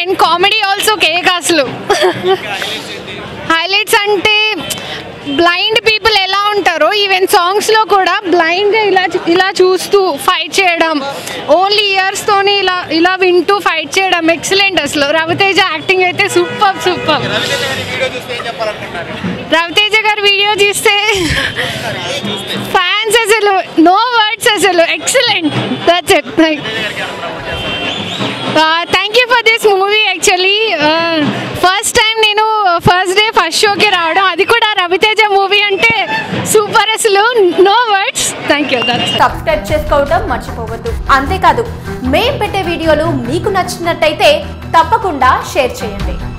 and comedy also కేక్ అసలు highlights అంటే బ్లైండ్ పీపుల్ ఎలా ఉంటారో ఈవెన్ సాంగ్స్లో కూడా బ్లైండ్గా ఇలా ఇలా చూస్తూ ఫైట్ చేయడం ఓన్లీ ఇయర్స్తోని ఇలా ఇలా వింటూ ఫైట్ చేయడం ఎక్సలెంట్ అసలు రవితేజ యాక్టింగ్ అయితే సూపర్ సూపర్ రవితేజ గారి వీడియో చూస్తే ఫ్యాన్స్ అసలు నో వర్డ్స్ అసలు excellent that's it thank you for this movie actually first time నేను ఫస్ట్ డే ఫస్ట్ షోకి రావడం అది కూడా రవితేజ మూవీ అంటే సూపర్ అసలు no words thank you that's subscribe చేసుకోవడం మర్చిపోవద్దు అంతేకాదు మేం పెట్టే వీడియోలు మీకు నచ్చినట్టయితే తప్పకుండా షేర్ చేయండి